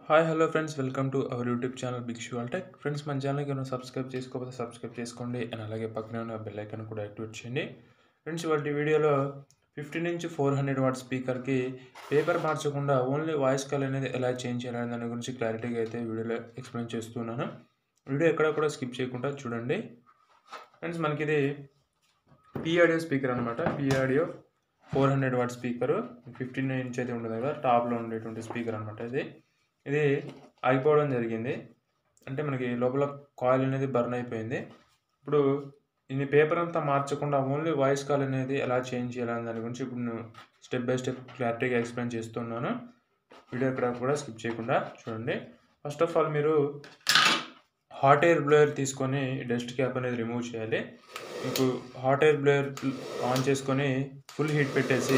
hi hello friends welcome to our YouTube channel big shoe tech friends మన ఛానల్కి ఏమైనా subscribe చేసుకోకపోతే subscribe చేసుకోండి అండ్ అలాగే పక్కనే ఉన్న బెల్ ఐకాన్ కూడా యాక్టివేట్ చేయండి ఫ్రెండ్స్ వాటి వీడియోలో ఫిఫ్టీ నుంచి ఫోర్ హండ్రెడ్ వాట్ స్పీకర్కి పేపర్ మార్చకుండా ఓన్లీ వాయిస్ కాల్ అనేది ఎలా చేంజ్ చేయాలనే దాని గురించి క్లారిటీగా అయితే వీడియోలో ఎక్స్ప్లెయిన్ చేస్తున్నాను వీడియో ఎక్కడ కూడా స్కిప్ చేయకుండా చూడండి ఫ్రెండ్స్ మనకి ఇది పీ ఆడియో స్పీకర్ అనమాట P audio four hundred watt speaker fifteen inch అయితే ఉండదు కదా టాప్లో ఉండేటువంటి స్పీకర్ అనమాట ఇది ఇది ఆగిపోవడం జరిగింది అంటే మనకి లోపల కాయిల్ అనేది బర్న్ అయిపోయింది ఇప్పుడు ఇన్ని పేపర్ అంతా మార్చకుండా ఓన్లీ వాయిస్ కాల్ అనేది ఎలా చేంజ్ చేయాలని దాని గురించి ఇప్పుడు నేను స్టెప్ బై స్టెప్ క్లారిటీగా ఎక్స్ప్లెయిన్ చేస్తున్నాను వీడియో ఎక్కడ కూడా స్కిప్ చేయకుండా చూడండి ఫస్ట్ ఆఫ్ ఆల్ మీరు హాట్ ఎయిర్ బ్లోయర్ తీసుకొని డస్ట్ క్యాప్ అనేది రిమూవ్ చేయాలి మీకు హాట్ ఎయిర్ బ్లోయర్ ఆన్ చేసుకొని ఫుల్ హీట్ పెట్టేసి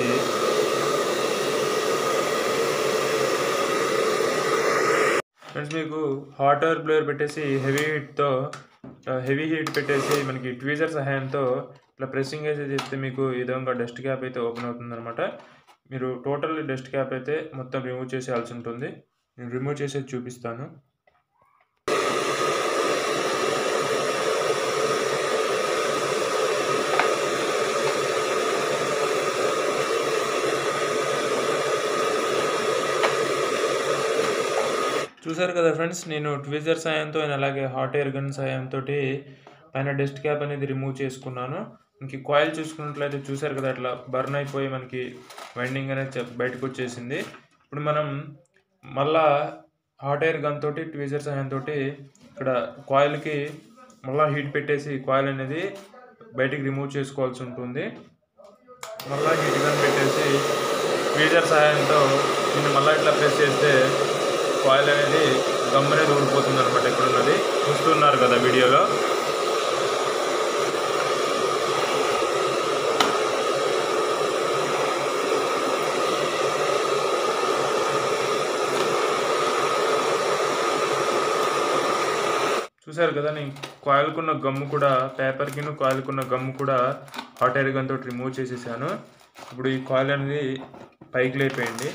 ఫ్రెండ్స్ మీకు హాట్ ఎయిర్ బ్లోయర్ పెట్టేసి హెవీ హీట్తో హెవీ హీట్ పెట్టేసి మనకి ట్వీజర్ సహాయంతో ఇట్లా ప్రెస్సింగ్ అయితే చేస్తే మీకు ఈ విధంగా డస్ట్ క్యాప్ అయితే ఓపెన్ అవుతుందన్నమాట మీరు టోటల్ డస్ట్ క్యాప్ అయితే మొత్తం రిమూవ్ చేసేయాల్సి ఉంటుంది నేను రిమూవ్ చేసేది చూపిస్తాను చూసారు కదా ఫ్రెండ్స్ నేను ట్విజర్ సాయంతో అండ్ అలాగే హాట్ ఎయిర్ గన్ సాయంతో పైన డస్ట్ క్యాప్ అనేది రిమూవ్ చేసుకున్నాను మనకి కాయిల్ చూసుకున్నట్లయితే చూసారు కదా అట్లా బర్న్ అయిపోయి మనకి వైండింగ్ అనేది చె- బయటకు వచ్చేసింది ఇప్పుడు మనం మళ్ళా హాట్ ఎయిర్ గన్ తోటి ట్విజర్ సహాయంతో ఇక్కడ కాయిల్కి మళ్ళీ హీట్ పెట్టేసి కాయిల్ అనేది బయటికి రిమూవ్ చేసుకోవాల్సి ఉంటుంది మళ్ళీ హీట్ గన్ పెట్టేసి ట్వీజర్ సహాయంతో దీన్ని మళ్ళీ ఇట్లా ప్రెస్ చేస్తే కాయిల్ అనేది గమ్ అనేది ఊడిపోతుంది అనమాట ఇక్కడ ఉన్నది చూస్తున్నారు కదా వీడియోలో చూసారు కదా నేను కాయిల్కున్న గమ్ము కూడా పేపర్కి కాయిల్కున్న గమ్ము కూడా హాట్ ఎయిర్ గన్ తోటి రిమూవ్ చేసేసాను ఇప్పుడు ఈ కాయిల్ అనేది పైకి లేపేయండి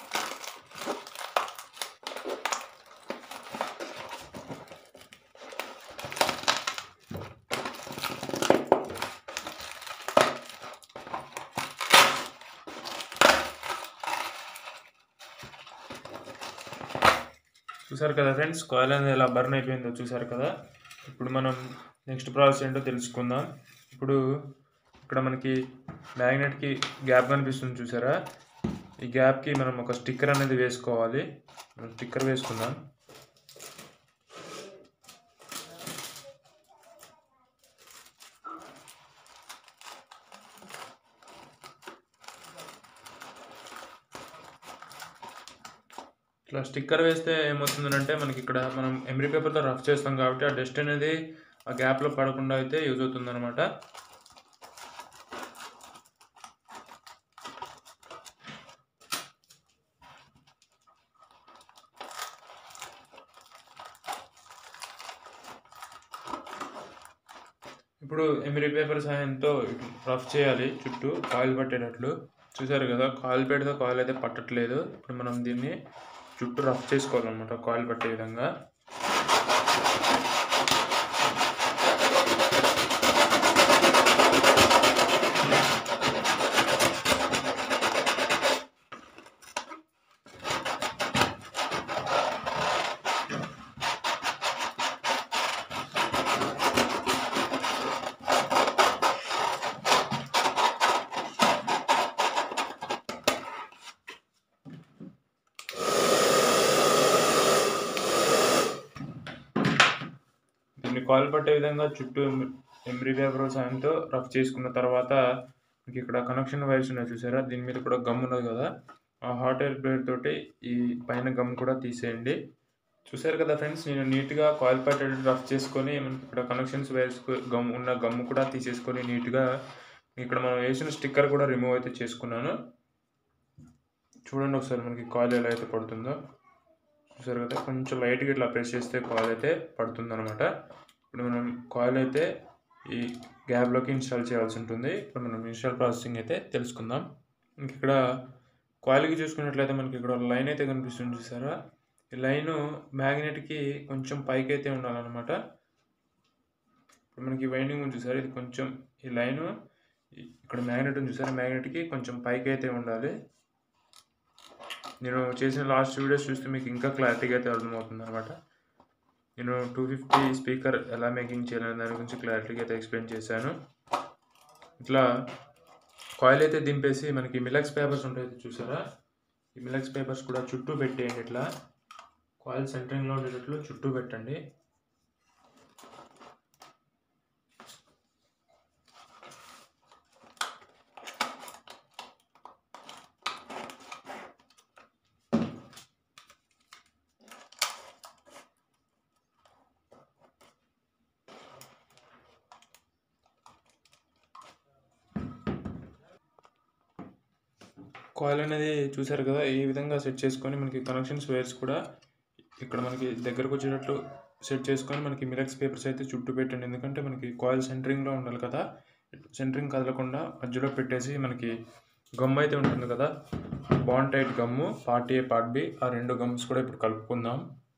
చూసారు కదా ఫ్రెండ్స్ కాయిల్ అనేది ఎలా బర్న్ అయిపోయిందో చూసారు కదా ఇప్పుడు మనం నెక్స్ట్ ప్రాసెస్ ఏంటో తెలుసుకుందాం ఇప్పుడు ఇక్కడ మనకి మ్యాగ్నెట్కి గ్యాప్ కనిపిస్తుంది చూసారా ఈ గ్యాప్కి మనం ఒక స్టిక్కర్ అనేది వేసుకోవాలి స్టిక్కర్ వేసుకుందాం ఇట్లా స్టిక్కర్ వేస్తే ఏమవుతుందంటే మనకి ఇక్కడ మనం ఎమ్రీ పేపర్తో రఫ్ చేస్తాం కాబట్టి ఆ డస్ట్ అనేది ఆ గ్యాప్లో పడకుండా అయితే యూజ్ అవుతుంది అనమాట ఇప్పుడు ఎమిరీ పేపర్ సహాయంతో రఫ్ చేయాలి చుట్టూ కాయిల్ పట్టేటట్లు చూసారు కదా కాయిల్ పెడితే కాయిల్ అయితే పట్టట్లేదు ఇప్పుడు మనం దీన్ని చుట్టూ రఫ్ చేసుకోవాలన్నమాట కాయిల్ పట్టే విధంగా దీన్ని కాయిల్ పట్టే విధంగా చుట్టూ ఎంబ్రీ పేపర్ సాయంతో రఫ్ చేసుకున్న తర్వాత మీకు ఇక్కడ కనెక్షన్ వైర్స్ ఉన్నాయి చూసారా దీని మీద కూడా గమ్ ఉన్నది కదా ఆ హాట్ ఎయిర్ బ్లేడ్ తోటి ఈ పైన గమ్ కూడా తీసేయండి చూసారు కదా ఫ్రెండ్స్ నేను నీట్గా కాయిల్ పట్టేటట్టు రఫ్ చేసుకొని మనకి ఇక్కడ కనెక్షన్స్ వైర్స్ గమ్ ఉన్న గమ్ కూడా తీసేసుకొని నీట్గా ఇక్కడ మనం వేసిన స్టిక్కర్ కూడా రిమూవ్ అయితే చేసుకున్నాను చూడండి ఒకసారి మనకి కాయిల్ ఎలా అయితే పడుతుందో చూసారు కదా కొంచెం లైట్గా ఇట్లా ప్రెస్ చేస్తే కాయిల్ అయితే పడుతుంది అనమాట ఇప్పుడు మనం కాయిల్ అయితే ఈ గ్యాప్లోకి ఇన్స్టాల్ చేయాల్సి ఉంటుంది ఇప్పుడు మనం ఇన్స్టాల్ ప్రాసెసింగ్ అయితే తెలుసుకుందాం ఇంక ఇక్కడ కాయిల్కి చూసుకున్నట్లయితే మనకి ఇక్కడ లైన్ అయితే కనిపిస్తుంది చూసారా ఈ లైను మ్యాగ్నెట్కి కొంచెం పైకి అయితే ఉండాలన్నమాట ఇప్పుడు మనకి వైండింగ్ ఉంది చూసారు ఇది కొంచెం ఈ లైను ఇక్కడ మ్యాగ్నెట్ ఉంది చూసారు మ్యాగ్నెట్కి కొంచెం పైకి అయితే ఉండాలి నేను చేసిన లాస్ట్ వీడియోస్ చూస్తే మీకు ఇంకా క్లారిటీగా అయితే అర్థమవుతుంది అనమాట నేను టూ ఫిఫ్టీ స్పీకర్ ఎలా మేకింగ్ చేయాలనే దాని గురించి క్లారిటీగా అయితే ఎక్స్ప్లెయిన్ చేశాను ఇట్లా కాయిల్ అయితే దింపేసి మనకి మిలక్స్ పేపర్స్ ఉంటాయి చూసారా ఈ మిలక్స్ పేపర్స్ కూడా చుట్టూ పెట్టేయండి ఇట్లా కాయిల్ సెంటరింగ్లో ఉండేటట్లు చుట్టూ పెట్టండి కాయిల్ అనేది చూసారు కదా ఈ విధంగా సెట్ చేసుకొని మనకి కనెక్షన్స్ వైర్స్ కూడా ఇక్కడ మనకి దగ్గరకు వచ్చేటట్లు సెట్ చేసుకొని మనకి మిలక్స్ పేపర్స్ అయితే చుట్టూ పెట్టండి ఎందుకంటే మనకి కాయిల్ సెంటరింగ్లో ఉండాలి కదా సెంటరింగ్ కదలకుండా మధ్యలో పెట్టేసి మనకి గమ్ అయితే ఉంటుంది కదా bond tite gum part A part B ఆ రెండు గమ్స్ కూడా ఇప్పుడు కలుపుకుందాం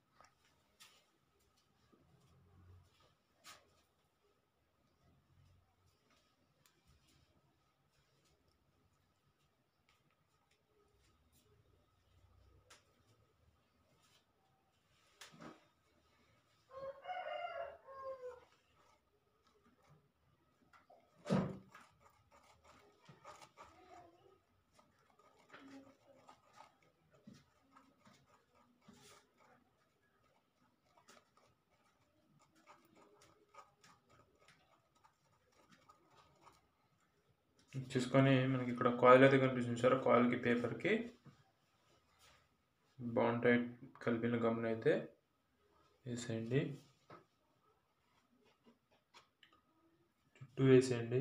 చూసుకొని మనకి ఇక్కడ కాయిల్ అయితే కనిపిస్తుంది సార్ కాయిల్కి పేపర్కి బాన్ టైట్ కలిపిన గమ్ని అయితే వేసేయండి చుట్టూ వేసేయండి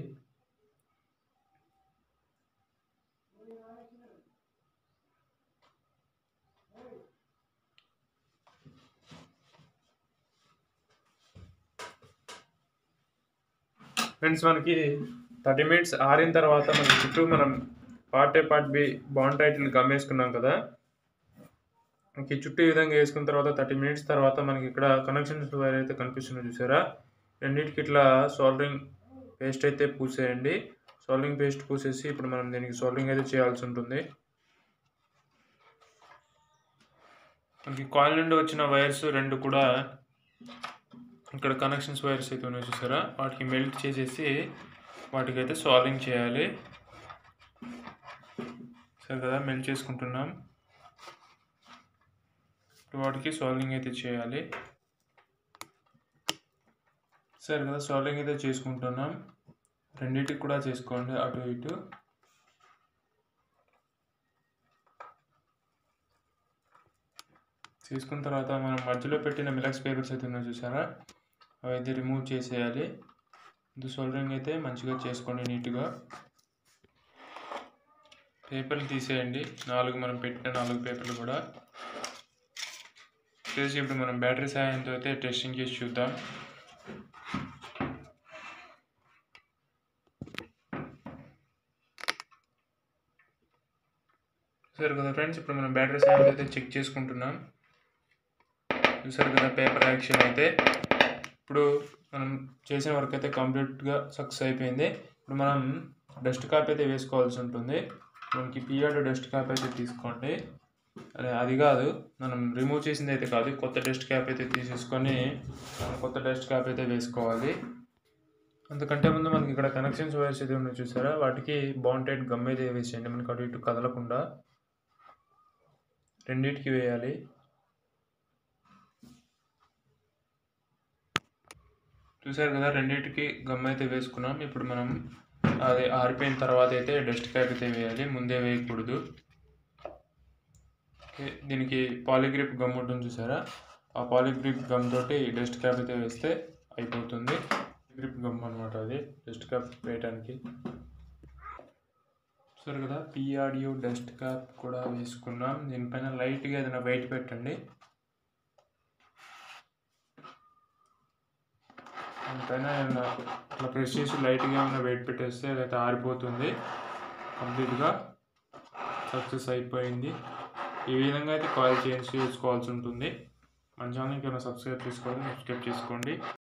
ఫ్రెండ్స్ మనకి థర్టీ మినిట్స్ ఆరిన తర్వాత మనకి చుట్టూ మనం part A part B bond tite gum వేసుకున్నాం కదా మనకి చుట్టూ ఈ విధంగా వేసుకున్న తర్వాత థర్టీ మినిట్స్ తర్వాత మనకి ఇక్కడ కనెక్షన్స్ వైర్ అయితే కనిపిస్తుంది చూసారా రెండింటికి ఇట్లా సోల్డరింగ్ పేస్ట్ అయితే పూసేయండి సోల్డరింగ్ పేస్ట్ పూసేసి ఇప్పుడు మనం దీనికి సోల్డరింగ్ అయితే చేయాల్సి ఉంటుంది మనకి కాయిల్ నుండి వచ్చిన వైర్స్ రెండు కూడా ఇక్కడ కనెక్షన్స్ వైర్స్ అయితే ఉన్నాయి చూసారా వాటికి మెల్ట్ చేసేసి వాటికైతే సాల్వింగ్ చేయాలి సరే కదా మెల్ట్ చేసుకుంటున్నాం ఇప్పుడు వాటికి సాల్వింగ్ అయితే చేయాలి సరే కదా సాల్వింగ్ అయితే చేసుకుంటున్నాం రెండింటికి కూడా చేసుకోండి అటు ఇటు తీసుకున్న తర్వాత మనం మధ్యలో పెట్టిన మిలక్స్ పేపర్స్ అయితే ఉన్నాయి చూసారా అవి అయితే రిమూవ్ చేసేయాలి ఇది సోల్డరింగ్ అయితే మంచిగా చేసుకోండి నీట్గా పేపర్లు తీసేయండి నాలుగు మనం పెట్టిన నాలుగు పేపర్లు కూడా చేసి ఇప్పుడు మనం బ్యాటరీ సహాయంతో అయితే టెస్టింగ్ చేసి చూద్దాం చూసారు కదా ఫ్రెండ్స్ ఇప్పుడు మనం బ్యాటరీ సహాయంతో అయితే చెక్ చేసుకుంటున్నాం చూసారు కదా పేపర్ యాక్షన్ అయితే ఇప్పుడు మనం చేసిన వర్క్ అయితే కంప్లీట్గా సక్సెస్ అయిపోయింది ఇప్పుడు మనం డస్ట్ కాప్ అయితే వేసుకోవాల్సి ఉంటుంది మనకి పిఆర్ డస్ట్ క్యాప్ అయితే తీసుకోండి అదే అది కాదు మనం రిమూవ్ చేసింది అయితే కాదు కొత్త డస్ట్ క్యాప్ అయితే తీసేసుకొని మనం కొత్త డస్ట్ క్యాప్ అయితే వేసుకోవాలి అంతకంటే ముందు మనకి ఇక్కడ కనెక్షన్స్ వైర్స్ అయితే ఉన్నాయి చూసారా వాటికి బాంటెడ్ గమ్ అయితే వేసేయండి మనకి అటు ఇటు కదలకుండా రెండింటికి వేయాలి చూసారు కదా రెండింటికి గమ్ అయితే వేసుకున్నాం ఇప్పుడు మనం అది ఆరిపోయిన తర్వాత అయితే డస్ట్ క్యాప్ అయితే వేయాలి ముందే వేయకూడదు ఓకే దీనికి పాలిగ్రిప్ గమ్ ఉంటుంది చూసారా ఆ పాలిగ్రిప్ గమ్ తోటి డస్ట్ క్యాప్ అయితే వేస్తే అయిపోతుంది గ్రిప్ గమ్ అనమాట అది డస్ట్ క్యాప్ వేయడానికి చూసారు కదా పిఆర్యూ డస్ట్ క్యాప్ కూడా వేసుకున్నాం దీనిపైన లైట్గా ఏదైనా వెయిట్ పెట్టండి దానిపైన ఏమైనా ఇట్లా ప్రెస్ చేసి లైట్గా ఏమైనా వెయిట్ పెట్టేస్తే అదైతే ఆరిపోతుంది కంప్లీట్గా సక్సెస్ అయిపోయింది ఈ విధంగా అయితే కాయిల్ చేంజ్ చేసుకోవాల్సి ఉంటుంది మన ఛానల్కి ఏమైనా సబ్స్క్రైబ్ చేసుకోవాలి సబ్స్క్రైబ్ చేసుకోండి